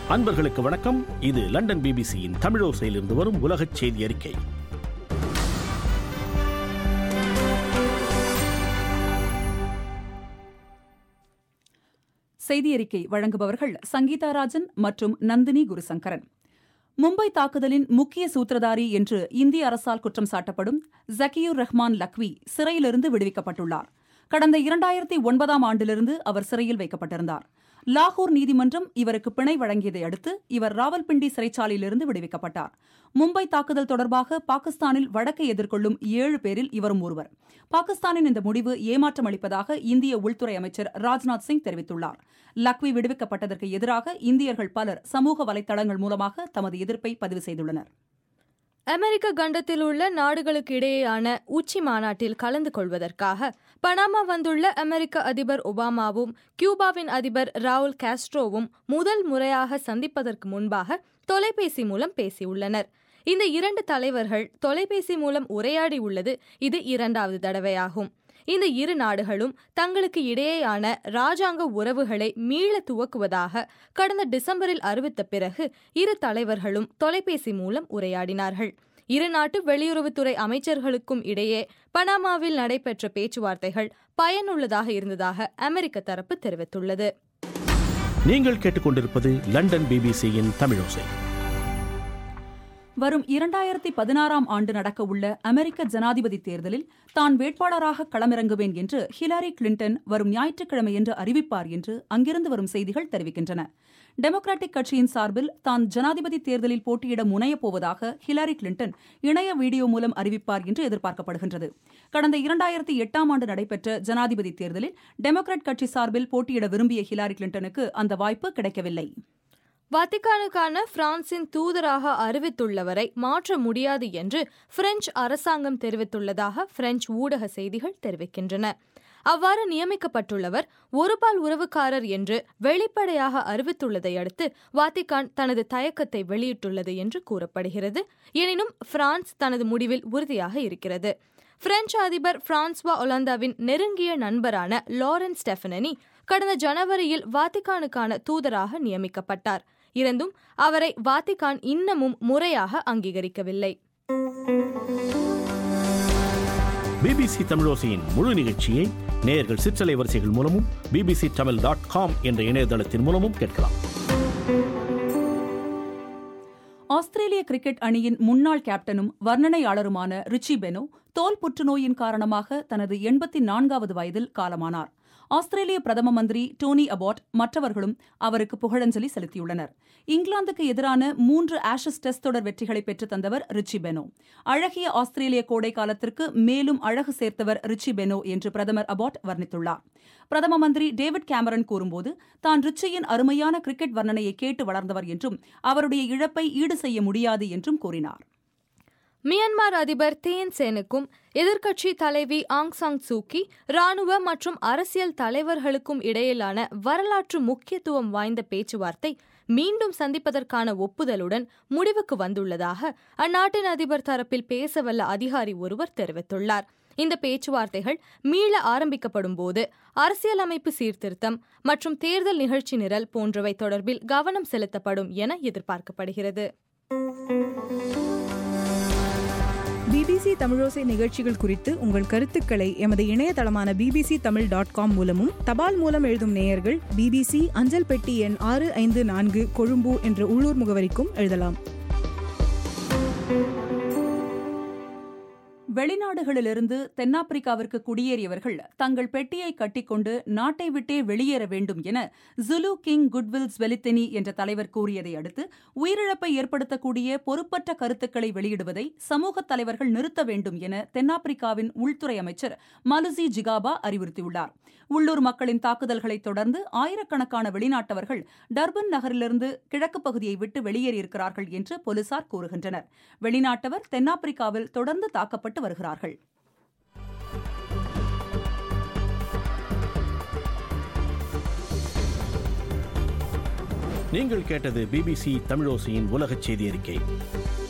அன்பர்களுக்கு வணக்கம் இது லண்டன் பிபிசியின் தமிழோசையிலிருந்து வரும் உலகச் செய்தி அறிக்கை செய்தி அறிக்கை வழங்குபவர்கள் சங்கீதா ராஜன் மற்றும் நந்தினி குருசங்கரன் மும்பை தாக்குதலின் முக்கிய சூத்திரதாரி என்று இந்திய அரசால் குற்றம் சாட்டப்படும் ஜக்கியூர் ரஹ்மான் லக்வி சிறையிலிருந்து விடுவிக்கப்பட்டுள்ளார் கடந்த இரண்டாயிரத்தி ஒன்பதாம் ஆண்டிலிருந்து அவர் சிறையில் வைக்கப்பட்டிருந்தார் லாகூர் நீதிமன்றம் இவருக்கு பிணை வழங்கியதை அடுத்து இவர் ராவல்பிண்டி சிறைச்சாலையிலிருந்து விடுவிக்கப்பட்டார் மும்பை தாக்குதல் தொடர்பாக பாகிஸ்தானில் வழக்கை எதிர்கொள்ளும் ஏழு பேரில் இவரும் ஒருவர் பாகிஸ்தானின் இந்த முடிவு ஏமாற்றம் அளிப்பதாக இந்திய உள்துறை அமைச்சர் ராஜ்நாத் சிங் தெரிவித்துள்ளார் லக்வி விடுவிக்கப்பட்டதற்கு எதிராக இந்தியர்கள் பலர் சமூக வலைதளங்கள் மூலமாக தமது எதிர்ப்பை பதிவு செய்துள்ளனர் அமெரிக்க கண்டத்தில் உள்ள நாடுகளுக்கு இடையேயான உச்சி மாநாட்டில் கலந்து கொள்வதற்காக பனாமா வந்துள்ள அமெரிக்க அதிபர் ஒபாமாவும் கியூபாவின் அதிபர் ராவுல் காஸ்ட்ரோவும் முதல் முறையாக சந்திப்பதற்கு முன்பாக தொலைபேசி மூலம் பேசியுள்ளனர் இந்த இரண்டு தலைவர்கள் தொலைபேசி மூலம் உரையாடி உள்ளது இது இரண்டாவது தடவையாகும் இந்த இரு நாடுகளும் தங்களுக்கு இடையேயான ராஜாங்க உறவுகளை மீள துவக்குவதாக கடந்த டிசம்பரில் அறிவித்த பிறகு இரு தலைவர்களும் தொலைபேசி மூலம் உரையாடினார்கள் இரு நாட்டு வெளியுறவுத்துறை அமைச்சர்களுக்கும் இடையே பனாமாவில் நடைபெற்ற பேச்சுவார்த்தைகள் பயனுள்ளதாக இருந்ததாக அமெரிக்க தரப்பு தெரிவித்துள்ளது நீங்கள் கேட்டுக்கொண்டிருப்பது லண்டன் பிபிசியின் தமிழோசை வரும் இரண்டாயிரத்தி பதினாறாம் ஆண்டு நடக்கவுள்ள அமெரிக்க ஜனாதிபதி தேர்தலில் தான் வேட்பாளராக களமிறங்குவேன் என்று ஹிலாரி கிளின்டன் வரும் ஞாயிற்றுக்கிழமையன்று அறிவிப்பார் என்று அங்கிருந்து வரும் செய்திகள் தெரிவிக்கின்றன டெமோக்ராட்டிக் கட்சியின் சார்பில் தான் ஜனாதிபதி தேர்தலில் போட்டியிட முனையப் போவதாக ஹிலாரி கிளின்டன் இணைய வீடியோ மூலம் அறிவிப்பார் என்று எதிர்பார்க்கப்படுகின்றது கடந்த இரண்டாயிரத்தி எட்டாம் ஆண்டு நடைபெற்ற ஜனாதிபதி தேர்தலில் டெமோக்ராட் கட்சி சார்பில் போட்டியிட விரும்பிய ஹிலாரி கிளின்டனுக்கு அந்த வாய்ப்பு கிடைக்கவில்லை வத்திக்கானுக்கான பிரான்சின் தூதராக அறிவித்துள்ளவரை மாற்ற முடியாது என்று பிரெஞ்சு அரசாங்கம் தெரிவித்துள்ளதாக பிரெஞ்சு ஊடக செய்திகள் தெரிவிக்கின்றன அவ்வாறு நியமிக்கப்பட்டுள்ளவர் ஒருபால் உறவுக்காரர் என்று வெளிப்படையாக அறிவித்துள்ளதை அடுத்து வாத்திகான் தனது தயக்கத்தை வெளியிட்டுள்ளது என்று கூறப்படுகிறது எனினும் பிரான்ஸ் தனது முடிவில் உறுதியாக இருக்கிறது பிரெஞ்சு அதிபர் பிரான்ஸ்வா ஒலாந்தாவின் நெருங்கிய நண்பரான லாரன்ஸ் ஸ்டெஃபனனி கடந்த ஜனவரியில் வாத்திகானுக்கான தூதராக நியமிக்கப்பட்டார் இருந்தும் அவரை வாத்திகான் இன்னமும் முறையாக அங்கீகரிக்கவில்லை பிபிசி தமிழோசையின் முழு நிகழ்ச்சியை நேயர்கள் சிற்றலை வரிசைகள் மூலமும் பிபிசி தமிழ் டாட் காம் என்ற இணையதளத்தின் மூலமும் கேட்கலாம் ஆஸ்திரேலிய கிரிக்கெட் அணியின் முன்னாள் கேப்டனும் வர்ணனையாளருமான ரிச்சி பெனோ தோல் புற்றுநோயின் காரணமாக தனது எண்பத்தி நான்காவது வயதில் காலமானார் ஆஸ்திரேலிய பிரதம மந்திரி டோனி அபாட் மற்றவர்களும் அவருக்கு புகழஞ்சலி செலுத்தியுள்ளனர் இங்கிலாந்துக்கு எதிரான மூன்று ஆஷஸ் டெஸ்ட் தொடர் வெற்றிகளை பெற்று தந்தவர் ரிச்சி பெனோ அழகிய ஆஸ்திரேலிய கோடை காலத்திற்கு மேலும் அழகு சேர்த்தவர் ரிச்சி பெனோ என்று பிரதமர் அபாட் வர்ணித்துள்ளார் பிரதம மந்திரி டேவிட் கேமரன் கூறும்போது தான் ரிச்சியின் அருமையான கிரிக்கெட் வர்ணனையை கேட்டு வளர்ந்தவர் என்றும் அவருடைய இழப்பை ஈடு செய்ய முடியாது என்றும் கூறினார் மியான்மர் அதிபர் தேன் சேனுக்கும் எதிர்க்கட்சி தலைவி ஆங் சாங் சூக்கி ராணுவ மற்றும் அரசியல் தலைவர்களுக்கும் இடையிலான வரலாற்று முக்கியத்துவம் வாய்ந்த பேச்சுவார்த்தை மீண்டும் சந்திப்பதற்கான ஒப்புதலுடன் முடிவுக்கு வந்துள்ளதாக அந்நாட்டின் அதிபர் தரப்பில் பேசவல்ல அதிகாரி ஒருவர் தெரிவித்துள்ளார் இந்த பேச்சுவார்த்தைகள் மீள ஆரம்பிக்கப்படும் போது அரசியலமைப்பு சீர்திருத்தம் மற்றும் தேர்தல் நிகழ்ச்சி நிரல் போன்றவை தொடர்பில் கவனம் செலுத்தப்படும் என எதிர்பார்க்கப்படுகிறது பிபிசி தமிழோசை நிகழ்ச்சிகள் குறித்து உங்கள் கருத்துக்களை எமது இணையதளமான பிபிசி தமிழ் டாட் காம் மூலமும் தபால் மூலம் எழுதும் நேயர்கள் பிபிசி அஞ்சல் பெட்டி எண் ஆறு ஐந்து நான்கு கொழும்பு என்ற உள்ளூர் முகவரிக்கும் எழுதலாம் வெளிநாடுகளிலிருந்து தென்னாப்பிரிக்காவிற்கு குடியேறியவர்கள் தங்கள் பெட்டியை கட்டிக்கொண்டு நாட்டை விட்டே வெளியேற வேண்டும் என ஜுலு கிங் குட்வில்ஸ் வெலித்தெனி என்ற தலைவர் கூறியதை அடுத்து உயிரிழப்பை ஏற்படுத்தக்கூடிய பொறுப்பற்ற கருத்துக்களை வெளியிடுவதை சமூக தலைவர்கள் நிறுத்த வேண்டும் என தென்னாப்பிரிக்காவின் உள்துறை அமைச்சர் மலுசி ஜிகாபா அறிவுறுத்தியுள்ளார் உள்ளூர் மக்களின் தாக்குதல்களைத் தொடர்ந்து ஆயிரக்கணக்கான வெளிநாட்டவர்கள் டர்பன் நகரிலிருந்து கிழக்கு பகுதியை விட்டு வெளியேறியிருக்கிறார்கள் என்று போலீசார் கூறுகின்றனர் வெளிநாட்டவர் தென்னாப்பிரிக்காவில் தொடர்ந்து தாக்கப்பட்டு வருகிறார்கள் நீங்கள் கேட்டது பிபிசி தமிழோசையின் உலகச் செய்தி அறிக்கை